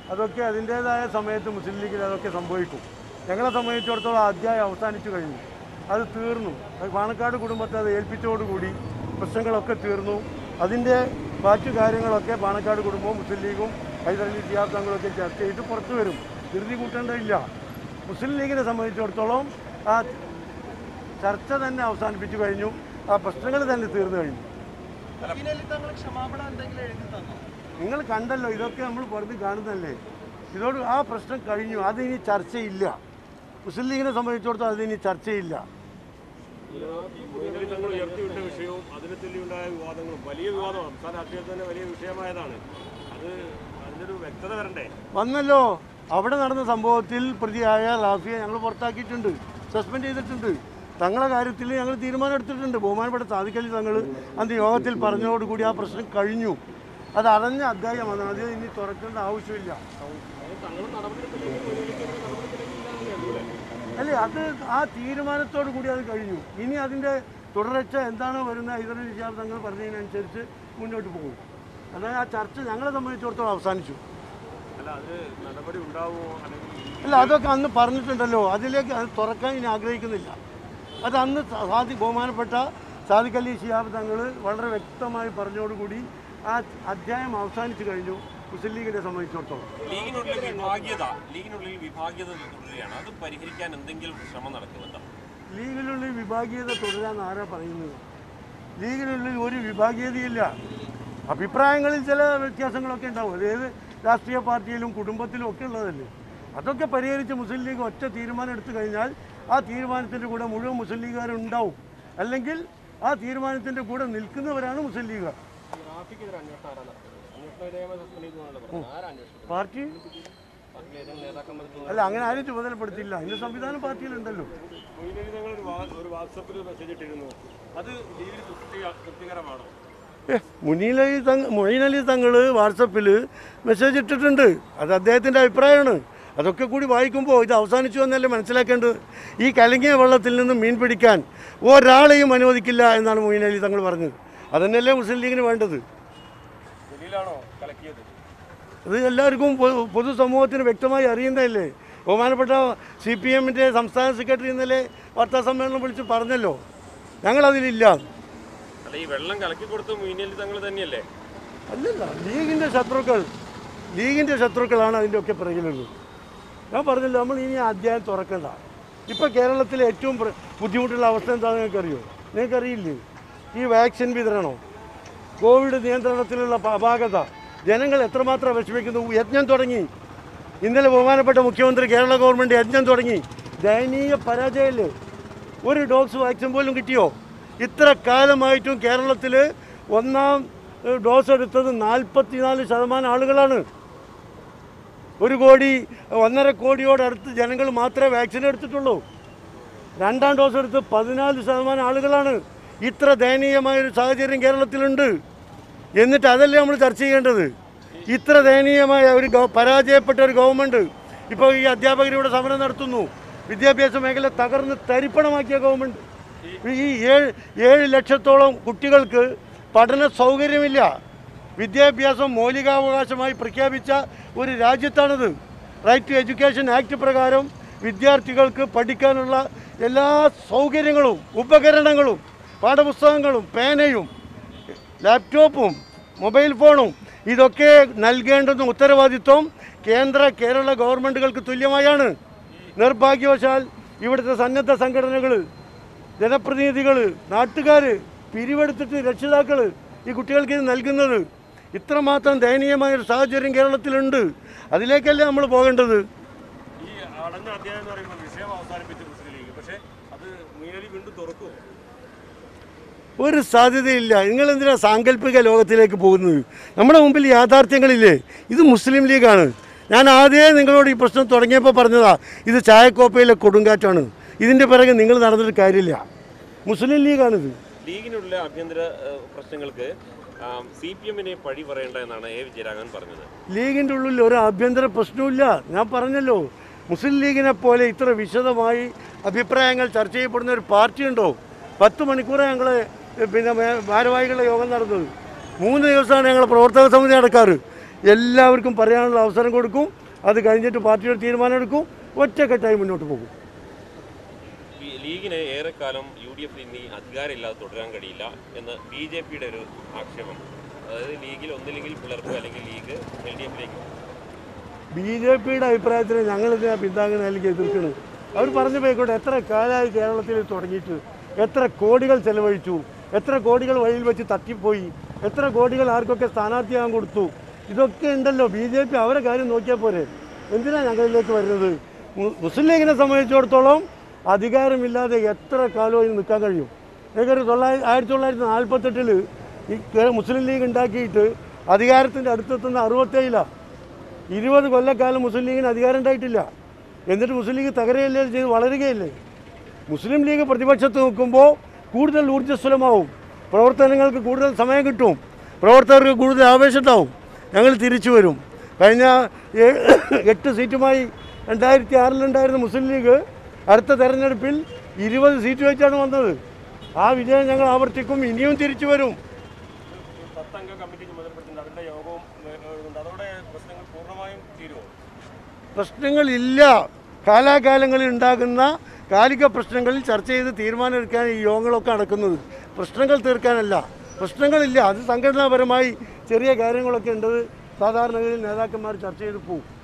അതൊക്കെ അതിൻ്റേതായ സമയത്ത് മുസ്ലിം ലീഗിൽ അതൊക്കെ സംഭവിക്കും ഞങ്ങളെ സംബന്ധിച്ചിടത്തോളം അധ്യായം അവസാനിച്ചു കഴിഞ്ഞു അത് തീർന്നു അത് പാണക്കാട് കുടുംബത്തെ അത് ഏൽപ്പിച്ചതോടുകൂടി പ്രശ്നങ്ങളൊക്കെ തീർന്നു അതിൻ്റെ ബാക്കി കാര്യങ്ങളൊക്കെ പാണക്കാട് കുടുംബവും മുസ്ലിം ലീഗും ഹൈദരലി ഷിയാബ് തങ്ങളൊക്കെ ചർച്ച ചെയ്ത് പുറത്തു വരും ധൃതി കൂട്ടേണ്ടതില്ല മുസ്ലിം ലീഗിനെ സംബന്ധിച്ചിടത്തോളം ആ ചർച്ച തന്നെ അവസാനിപ്പിച്ചു കഴിഞ്ഞു ആ പ്രശ്നങ്ങൾ തന്നെ തീർന്നു കഴിഞ്ഞു തങ്ങൾ ക്ഷമാപണം എന്തെങ്കിലും എഴുതി തന്നോ നിങ്ങൾ കണ്ടല്ലോ ഇതൊക്കെ നമ്മൾ പുറത്ത് കാണുന്നതല്ലേ ഇതോട് ആ പ്രശ്നം കഴിഞ്ഞു അതിനി ചർച്ചയില്ല മുസ്ലിം ലീഗിനെ സംബന്ധിച്ചിടത്തോളം അതിനി ചർച്ചയില്ല മുന്നണി തങ്ങൾ ഉയർത്തിവിട്ട വിഷയവും അതിനെ ചൊല്ലിയുണ്ടായ വിവാദങ്ങളും വലിയ വിവാദമാണ് സംസ്ഥാന രാഷ്ട്രീയത്തിൽ തന്നെ വലിയ വിഷയമായതാണ് അത് അതിനൊരു വ്യക്തത വരണ്ടേ വന്നല്ലോ അവിടെ നടന്ന സംഭവത്തിൽ പ്രതിയായ റാഫിയെ ഞങ്ങൾ പുറത്താക്കിയിട്ടുണ്ട് സസ്പെൻഡ് ചെയ്തിട്ടുണ്ട് തങ്ങളെ കാര്യത്തിൽ ഞങ്ങൾ തീരുമാനം എടുത്തിട്ടുണ്ട് ബഹുമാനപ്പെട്ട സാധിക്കലി തങ്ങൾ അന്ന് യോഗത്തിൽ പറഞ്ഞതോടുകൂടി ആ പ്രശ്നം കഴിഞ്ഞു അത് അടഞ്ഞ അധ്യായമാണ് അത് ഇനി തുറക്കേണ്ട ആവശ്യമില്ല തങ്ങളും നടപടിയെടുത്തില്ലെങ്കിൽ അല്ലേ അത് ആ തീരുമാനത്തോടു കൂടി അത് കഴിഞ്ഞു ഇനി അതിൻ്റെ തുടർച്ച എന്താണോ വരുന്ന ഹൈദരലി ഷിഹാബ് തങ്ങൾ പറഞ്ഞതിനനുസരിച്ച് മുന്നോട്ട് പോകും അതായത് ആ ചർച്ച ഞങ്ങളെ സംബന്ധിച്ചിടത്തോളം അവസാനിച്ചു അല്ല അത് നടപടി ഉണ്ടാവുമോ അല്ലെങ്കിൽ അല്ല അതൊക്കെ അന്ന് പറഞ്ഞിട്ടുണ്ടല്ലോ അതിലേക്ക് അത് തുറക്കാൻ ഇനി ആഗ്രഹിക്കുന്നില്ല അത് അന്ന് സാധി ബഹുമാനപ്പെട്ട സാദിഖ് അലി ഷിഹാബ് തങ്ങൾ വളരെ വ്യക്തമായി പറഞ്ഞതോടുകൂടി ആ അധ്യായം അവസാനിച്ചു കഴിഞ്ഞു മുസ്ലിം ലീഗിനെ സംബന്ധിച്ചിടത്തോളം ലീഗിനുള്ളിൽ വിഭാഗ്യത ലീഗിനുള്ളിൽ വിഭാഗ്യത തുടരുകയാണ് അത് പരിഹരിക്കാൻ എന്തെങ്കിലും ശ്രമം നടക്കുന്നുണ്ടോ ലീഗിനുള്ളിൽ വിഭാഗീയത തുടരാൻ ആരാ പറയുന്നത് ലീഗിനുള്ളിൽ ഒരു വിഭാഗീയതയില്ല അഭിപ്രായങ്ങളിൽ ചില വ്യത്യാസങ്ങളൊക്കെ ഉണ്ടാവും അത് ഏത് രാഷ്ട്രീയ പാർട്ടിയിലും കുടുംബത്തിലും ഒക്കെ ഉള്ളതല്ലേ അതൊക്കെ പരിഹരിച്ച് മുസ്ലിം ലീഗ് ഒറ്റ തീരുമാനം എടുത്തു കഴിഞ്ഞാൽ ആ തീരുമാനത്തിൻ്റെ കൂടെ മുഴുവൻ മുസ്ലിം ലീഗുകാരുണ്ടാവും അല്ലെങ്കിൽ ആ തീരുമാനത്തിൻ്റെ കൂടെ നിൽക്കുന്നവരാണ് മുസ്ലിം ലീഗുകാർ റാഫിക്കെതിരെ അന്വേഷണം ആരാ നടത്തുന്നത് അന്വേഷണ വിധേയമായി സസ്പെൻഡ് ചെയ്തു പറഞ്ഞത് ആരാ അന്വേഷിച്ചത് പാർട്ടി പാർട്ടിയിലെ ഏതെങ്കിലും നേതാക്കന്മാർ അല്ല അങ്ങനെ ആരും ചുമതലപ്പെടുത്തില്ല അതിൻ്റെ സംവിധാനം പാർട്ടിയിലുണ്ടല്ലോ മുന്നണി തങ്ങൾ ഒരു വാ- ഒരു വാട്സപ്പിൽ മെസ്സേജ് ഇട്ടിരുന്നു അത് ലീഗിന് തൃപ്തി തൃപ്തികരമാണോ ഏ, മുനീലലി തങ് മൊയ്നലി തങ്ങൾ വാട്സപ്പിൽ മെസ്സേജ് ഇട്ടിട്ടുണ്ട് അത് അദ്ദേഹത്തിൻ്റെ അഭിപ്രായമാണ് അതൊക്കെ കൂടി വായിക്കുമ്പോൾ ഇത് അവസാനിച്ചു എന്നല്ലേ മനസ്സിലാക്കേണ്ടത് ഈ കലങ്ങിയ വെള്ളത്തിൽ നിന്ന് മീൻ പിടിക്കാൻ ഒരാളെയും അനുവദിക്കില്ല എന്നാണ് മൊയ്നലി തങ്ങൾ പറഞ്ഞത് അതന്നെയല്ലേ മുസ്ലിം ലീഗിന് വേണ്ടത് ജലീലാണോ കലക്കിയത് അത് എല്ലാവർക്കും പൊ- പൊതുസമൂഹത്തിന് വ്യക്തമായി അറിയുന്നതല്ലേ ബഹുമാനപ്പെട്ട സി പി എമ്മിൻ്റെ സംസ്ഥാന സെക്രട്ടറി ഇന്നലെ വാർത്താ സമ്മേളനം വിളിച്ച് പറഞ്ഞല്ലോ ഞങ്ങളതിലില്ല അല്ല ഈ വെള്ളം കലക്കി കൊടുത്ത മീനലി തങ്ങൾ തന്നെയല്ലേ അല്ലല്ല ലീഗിൻ്റെ ശത്രുക്കൾ ലീഗിൻ്റെ ശത്രുക്കളാണ് അതിൻ്റെ ഒക്കെ പിറകിലുള്ളത് ഞാൻ പറഞ്ഞല്ലോ നമ്മൾ ഇനി ആ അധ്യായം തുറക്കണ്ട ഇപ്പോൾ കേരളത്തിലെ ഏറ്റവും പ്ര- ബുദ്ധിമുട്ടുള്ള അവസ്ഥ എന്താണെന്ന് നിങ്ങൾക്കറിയോ നിങ്ങൾക്കറിയില്ലേ ഈ വാക്സിൻ വിതരണം കോവിഡ് നിയന്ത്രണത്തിലുള്ള പ- അപാകത ജനങ്ങൾ എത്രമാത്രം വിഷമിക്കുന്നു യജ്ഞം തുടങ്ങി ഇന്നലെ ബഹുമാനപ്പെട്ട മുഖ്യമന്ത്രി കേരള ഗവൺമെൻറ് യജ്ഞം തുടങ്ങി ദയനീയ പരാജയമല്ലേ ഒരു ഡോസ് വാക്സിൻ പോലും കിട്ടിയോ ഇത്ര കാലമായിട്ടും കേരളത്തിൽ ഒന്നാം ഏഹ്, ഡോസ് എടുത്തത് നാൽപ്പത്തിനാല് ശതമാനം ആളുകളാണ് ഒരു കോടി ഒന്നര കോടിയോടടുത്ത് ജനങ്ങൾ മാത്രമേ വാക്സിൻ എടുത്തിട്ടുള്ളൂ രണ്ടാം ഡോസ് എടുത്ത് പതിനാല് ശതമാനം ആളുകളാണ് ഇത്ര ദയനീയമായൊരു സാഹചര്യം കേരളത്തിലുണ്ട് എന്നിട്ട് അതല്ലേ നമ്മൾ ചർച്ച ചെയ്യേണ്ടത് ഇത്ര ദയനീയമായ ഒരു ഗവ- പരാജയപ്പെട്ട ഒരു ഗവൺമെൻറ് ഇപ്പോൾ ഈ അധ്യാപകരിവിടെ സമരം നടത്തുന്നു വിദ്യാഭ്യാസ മേഖല തകർന്ന് തരിപ്പണമാക്കിയ ഗവൺമെൻറ് ഈ ഏഴ് ഏഴ് ലക്ഷത്തോളം കുട്ടികൾക്ക് പഠന സൗകര്യമില്ല വിദ്യാഭ്യാസം മൗലികാവകാശമായി പ്രഖ്യാപിച്ച ഒരു രാജ്യത്താണിത് റൈറ്റ് ടു എഡ്യൂക്കേഷൻ ആക്ട് പ്രകാരം വിദ്യാർത്ഥികൾക്ക് പഠിക്കാനുള്ള എല്ലാ സൗകര്യങ്ങളും ഉപകരണങ്ങളും പാഠപുസ്തകങ്ങളും പേനയും ലാപ്ടോപ്പും മൊബൈൽ ഫോണും ഇതൊക്കെ നൽകേണ്ടുന്ന ഉത്തരവാദിത്വം കേന്ദ്ര കേരള ഗവൺമെൻറ്റുകൾക്ക് തുല്യമായാണ് നിർഭാഗ്യവശാൽ ഇവിടുത്തെ സന്നദ്ധ സംഘടനകൾ ജനപ്രതിനിധികൾ നാട്ടുകാർ പിരിവെടുത്തിട്ട് രക്ഷിതാക്കൾ ഈ കുട്ടികൾക്ക് ഇത് നൽകുന്നത് ഇത്രമാത്രം ദയനീയമായ ഒരു സാഹചര്യം കേരളത്തിലുണ്ട് അതിലേക്കല്ലേ നമ്മൾ പോകേണ്ടത് ഈ അടഞ്ഞ അധ്യായം എന്ന് പറയുമ്പോൾ വിഷയം അവസാനിപ്പിച്ചു മുസ്ലിം ലീഗ് പക്ഷേ അത് മുന്നണി വീണ്ടും തുറക്കുമോ ഒരു സാധ്യതയില്ല നിങ്ങൾ എന്തിനാ സാങ്കല്പിക ലോകത്തിലേക്ക് പോകുന്നത് നമ്മുടെ മുമ്പിൽ യാഥാർത്ഥ്യങ്ങളില്ലേ ഇത് മുസ്ലിം ലീഗാണ് ഞാൻ ആദ്യമേ നിങ്ങളോട് ഈ പ്രശ്നം തുടങ്ങിയപ്പോൾ പറഞ്ഞതാ ഇത് ചായക്കോപ്പയിലെ കൊടുങ്കാറ്റാണ് ഇതിൻ്റെ പിറകെ നിങ്ങൾ നടന്നിട്ട് കാര്യമില്ല മുസ്ലിം ലീഗാണിത് ലീഗിനുള്ള ആഭ്യന്തര ഏഹ്, പ്രശ്നങ്ങൾക്ക് സി പി എമ്മിനെ പഴി പറയേണ്ട എന്നാണ് എ വിജയരാഘവൻ പറഞ്ഞത് ലീഗിൻ്റെ ഉള്ളിൽ ഒരു ആഭ്യന്തര പ്രശ്നവുമില്ല ഞാൻ പറഞ്ഞല്ലോ മുസ്ലിം ലീഗിനെ പോലെ ഇത്ര വിശദമായി അഭിപ്രായങ്ങൾ ചർച്ച ചെയ്യപ്പെടുന്ന ഒരു പാർട്ടി ഉണ്ടോ പത്ത് മണിക്കൂർ ഞങ്ങൾ പിന്നെ മേ- ഭാരവാഹികളുടെ യോഗം നടന്നത് മൂന്ന് ദിവസമാണ് ഞങ്ങൾ പ്രവർത്തക സമിതി നടക്കാറ് എല്ലാവർക്കും പറയാനുള്ള അവസരം കൊടുക്കും അത് കഴിഞ്ഞിട്ട് പാർട്ടിയുടെ തീരുമാനം എടുക്കും ഒറ്റക്കെട്ടായി മുന്നോട്ട് പോകും ഈ ലീഗിന് ഏറെക്കാലം യു ഡി എഫിൽ ഇനി അധികാരമില്ലാതെ തുടരാൻ കഴിയില്ല എന്ന് ബി ജെ പിയുടെ ഒരു ആക്ഷേപം അതായത് ലീഗിൽ ഒന്നില്ലെങ്കിൽ പിളർപ്പ് അല്ലെങ്കിൽ ലീഗ് എൽ ഡി എഫിലേക്ക് ബി ജെ പിയുടെ അഭിപ്രായത്തിന് ഞങ്ങൾ ഇതിനെ പിന്താങ്ങുന്ന അല്ലെങ്കിൽ എതിർക്കുന്നത് അവർ പറഞ്ഞു പോയിക്കോട്ടെ എത്ര കാലമായി കേരളത്തിൽ ഇത് തുടങ്ങിയിട്ട് എത്ര കോടികൾ ചെലവഴിച്ചു എത്ര കോടികൾ വഴിയിൽ വെച്ച് തട്ടിപ്പോയി എത്ര കോടികൾ ആർക്കൊക്കെ സ്ഥാനാർത്ഥിയാകാൻ കൊടുത്തു ഇതൊക്കെ ഉണ്ടല്ലോ ബി ജെ പി അവരെ കാര്യം നോക്കിയാൽ പോരെ എന്തിനാണ് ഞങ്ങളിലേക്ക് വരുന്നത് മു- മുസ്ലിം ലീഗിനെ സംബന്ധിച്ചിടത്തോളം അധികാരമില്ലാതെ എത്ര കാലവും ഇത് നിൽക്കാൻ കഴിയും ഏകദേശം തൊള്ളായിരത്തി ആയിരത്തി തൊള്ളായിരത്തി നാൽപ്പത്തെട്ടിൽ ഈ കേ- മുസ്ലിം ലീഗ് ഉണ്ടാക്കിയിട്ട് അധികാരത്തിൻ്റെ അടുത്തെത്തുന്ന അറുപത്തേഴിലാണ് ഇരുപത് കൊല്ലക്കാലം മുസ്ലിം ലീഗിന് അധികാരം ഉണ്ടായിട്ടില്ല എന്നിട്ട് മുസ്ലിം ലീഗ് തകരുകയല്ലേ ചെയ്ത് വളരുകയല്ലേ മുസ്ലിം ലീഗ് പ്രതിപക്ഷത്ത് നിൽക്കുമ്പോൾ കൂടുതൽ ഊർജ്ജസ്വലമാവും പ്രവർത്തനങ്ങൾക്ക് കൂടുതൽ സമയം കിട്ടും പ്രവർത്തകർക്ക് കൂടുതൽ ആവേശം ഉണ്ടാവും ഞങ്ങൾ തിരിച്ചു വരും കഴിഞ്ഞ ഏ- എട്ട് സീറ്റുമായി രണ്ടായിരത്തി ആറിലുണ്ടായിരുന്ന മുസ്ലിം ലീഗ് അടുത്ത തെരഞ്ഞെടുപ്പിൽ ഇരുപത് സീറ്റ് വെച്ചാണ് വന്നത് ആ വിജയം ഞങ്ങൾ ആവർത്തിക്കും ഇനിയും തിരിച്ചു വരും ഒരു പത്തംഗ കമ്മിറ്റി ചുമതലപ്പെടുത്തുന്നുണ്ട് അതിന്റെ യോഗവും ഏ, ഏ, ഉണ്ട്. അതോടെ പ്രശ്നങ്ങൾ പൂർണ്ണമായും തീരുമോ പ്രശ്നങ്ങളില്ല കാലാകാലങ്ങളിൽ ഉണ്ടാകുന്ന കാലിക പ്രശ്നങ്ങളിൽ ചർച്ച ചെയ്ത് തീരുമാനമെടുക്കാൻ ഈ യോഗങ്ങളൊക്കെ നടക്കുന്നത് പ്രശ്നങ്ങൾ തീർക്കാനല്ല പ്രശ്നങ്ങളില്ല അത് സംഘടനാപരമായി ചെറിയ കാര്യങ്ങളൊക്കെ ഉണ്ടത് സാധാരണഗതിയിൽ നേതാക്കന്മാർ ചർച്ച ചെയ്ത് പോകും